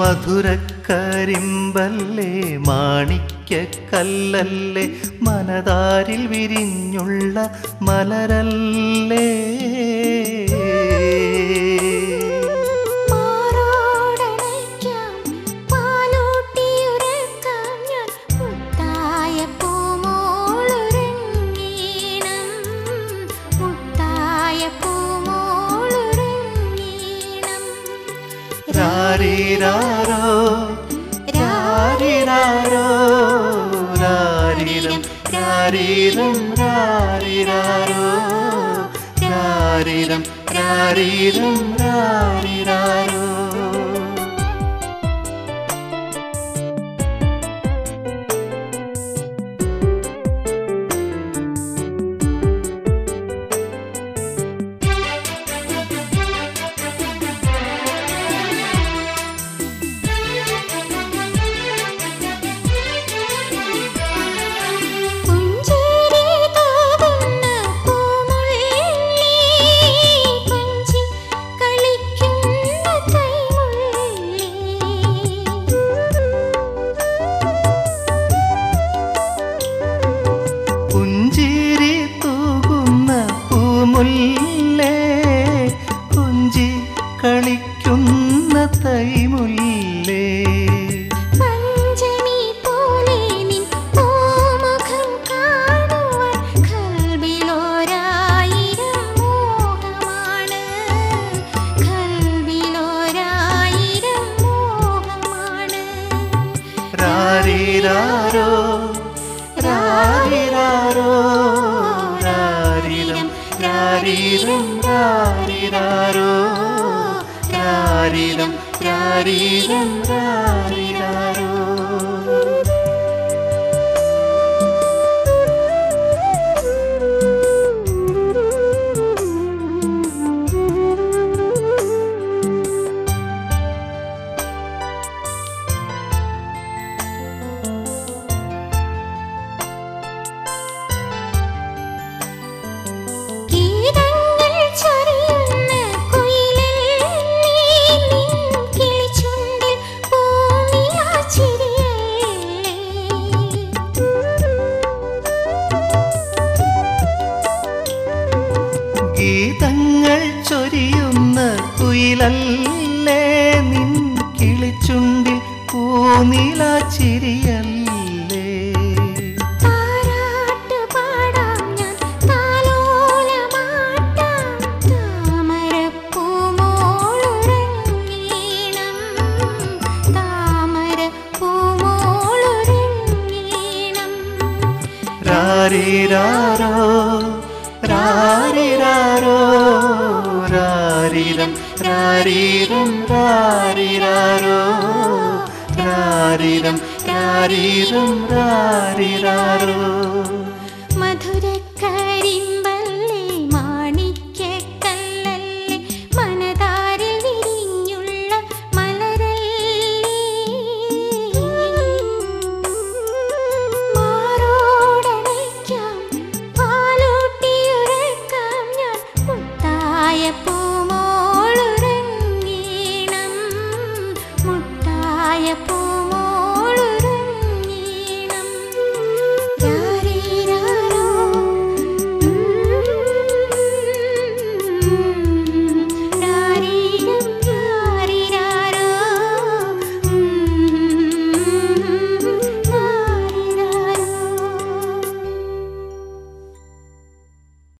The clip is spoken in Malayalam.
മധുരക്കരിമ്പല്ലേ മാണിക്യക്കല്ലല്ലേ മനതാരിൽ വിരിഞ്ഞുള്ള മലരല്ലേ മാറോടണയ്ക്കാം പാലൂട്ടിയുറക്കാം ഞാൻ മുത്തായ പൂമോളുറങ്ങീണം മുത്തായ പൂമോളുറങ്ങീണം രാരിരാരോ രാരിരാരോ രാരിരം രാരിരം രാരിരാരോ രാരിരം രാരിരം രാരിരാരോ പുഞ്ചിരി തൂകുന്ന പൂമുള്ളി കൊഞ്ചി കളിക്കുന്ന കൈമുള്ളി പുഞ്ചിരി തൂകുന്ന പൂമുല്ലേ കുഞ്ചി കളിക്കുന്ന തൈമുല്ലേ പഞ്ചമി പോലെ നിൻ പൂമുഖം കാണുവാൻ കൽവിലോരായിരം മോഹമാണ് കൽവിലോരായിരം മോഹമാണ് രാരിരാരോ രാരിരാരോ രാരിരം രാരിരം രാരിരാരോ രാരിരം രാരിരം രാരിരാരോ ഗീതങ്ങൾ ചൊരിയുന്ന കുയിലല്ലേ നിൻ കിളിച്ചുണ്ടിൽ പൂനിലാച്ചിരിയല്ലേ ഗീതങ്ങൾ ചൊരിയുന്ന കുയിലല്ലേ നിൻ കിളിച്ചുണ്ടിൽ പൂനില ചിരിയല്ലേ താരാട്ട് പാടാം ഞാൻ താലോലമാട്ടാം താമരപ്പൂമോളുറങ്ങീണം താമരപ്പൂമോളുറങ്ങീണം രാരിരാരോ രാരിരാരോ രാരിരം രാരിരം രാരിരാരോ രാരിരം രാരിരം രാരിരാരോ മധുരക്കരിമ്പൽ